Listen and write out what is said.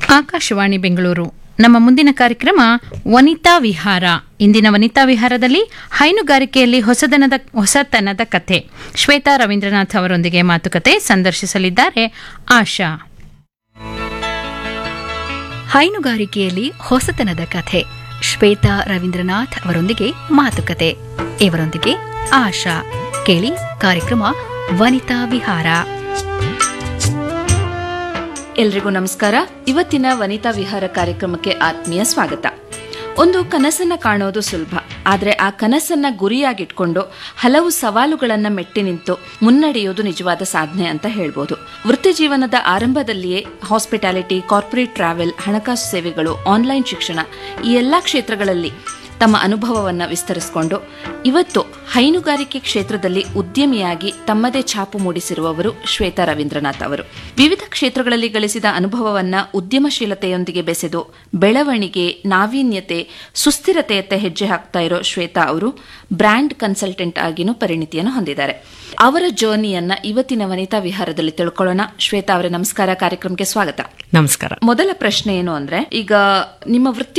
ಆಕಾಶವಾಣಿ ಬೆಂಗಳೂರು ನಮ್ಮ ಮುಂದಿನ ಕಾರ್ಯಕ್ರಮ ವನಿತಾ ವಿಹಾರ ಇಂದಿನ ವನಿತಾ ವಿಹಾರದಲ್ಲಿ ಹೈನುಗಾರಿಕೆಯಲ್ಲಿ ಹೊಸದನದ ಹೊಸತನದ ಕಥೆ ಶ್ವೇತಾ ರವೀಂದ್ರನಾಥ್ ಅವರೊಂದಿಗೆ ಮಾತುಕತೆ ಸಂದರ್ಶಿಸಲಿದ್ದಾರೆ ಆಶಾ ಹೈನುಗಾರಿಕೆಯಲ್ಲಿ ಹೊಸತನದ ಕಥೆ ಶ್ವೇತಾ ರವೀಂದ್ರನಾಥ್ ಅವರೊಂದಿಗೆ ಮಾತುಕತೆ ಇವರೊಂದಿಗೆ ಆಶಾ ಕೇಳಿ ಕಾರ್ಯಕ್ರಮ ವನಿತಾ ವಿಹಾರ ಎಲ್ರಿಗೂ ನಮಸ್ಕಾರ ಇವತ್ತಿನ ವನಿತಾ ವಿಹಾರ ಕಾರ್ಯಕ್ರಮಕ್ಕೆ ಆತ್ಮೀಯ ಸ್ವಾಗತ ಒಂದು ಕನಸನ್ನ ಕಾಣೋದು ಸುಲಭ ಆದರೆ ಆ ಕನಸನ್ನ ಗುರಿಯಾಗಿಟ್ಕೊಂಡು ಹಲವು ಸವಾಲುಗಳನ್ನ ಮೆಟ್ಟಿ ನಿಂತು ಮುನ್ನಡೆಯೋದು ನಿಜವಾದ ಸಾಧನೆ ಅಂತ ಹೇಳ್ಬೋದು ವೃತ್ತಿ ಜೀವನದ ಆರಂಭದಲ್ಲಿಯೇ ಹಾಸ್ಪಿಟಾಲಿಟಿ ಕಾರ್ಪೊರೇಟ್ ಟ್ರಾವೆಲ್ ಹಣಕಾಸು ಸೇವೆಗಳು ಆನ್ಲೈನ್ ಶಿಕ್ಷಣ ಈ ಎಲ್ಲಾ ಕ್ಷೇತ್ರಗಳಲ್ಲಿ ತಮ್ಮ ಅನುಭವವನ್ನ ವಿಸ್ತರಿಸಿಕೊಂಡು ಇವತ್ತು ಹೈನುಗಾರಿಕೆ ಕ್ಷೇತ್ರದಲ್ಲಿ ಉದ್ಯಮಿಯಾಗಿ ತಮ್ಮದೇ ಛಾಪು ಮೂಡಿಸಿರುವವರು ಶ್ವೇತಾ ರವೀಂದ್ರನಾಥ್ ಅವರು ವಿವಿಧ ಕ್ಷೇತ್ರಗಳಲ್ಲಿ ಗಳಿಸಿದ ಅನುಭವವನ್ನ ಉದ್ಯಮಶೀಲತೆಯೊಂದಿಗೆ ಬೆಸೆದು ಬೆಳವಣಿಗೆ ನಾವೀನ್ಯತೆ ಸುಸ್ಥಿರತೆಯತ್ತ ಹೆಜ್ಜೆ ಹಾಕ್ತಾ ಇರೋ ಶ್ವೇತಾ ಅವರು ಬ್ರ್ಯಾಂಡ್ ಕನ್ಸಲ್ಟೆಂಟ್ ಆಗಿನೂ ಪರಿಣಿತಿಯನ್ನು ಹೊಂದಿದ್ದಾರೆ ಅವರ ಜರ್ನಿಯನ್ನ ಇವತ್ತಿನ ವನಿತಾ ವಿಹಾರದಲ್ಲಿ ತಿಳ್ಕೊಳ್ಳೋಣ ಶ್ವೇತಾ ಅವರೇ ನಮಸ್ಕಾರ ಕಾರ್ಯಕ್ರಮಕ್ಕೆ ಸ್ವಾಗತ ನಮಸ್ಕಾರ ಮೊದಲ ಪ್ರಶ್ನೆ ಏನು ಅಂದ್ರೆ ಈಗ ನಿಮ್ಮ ವೃತ್ತಿ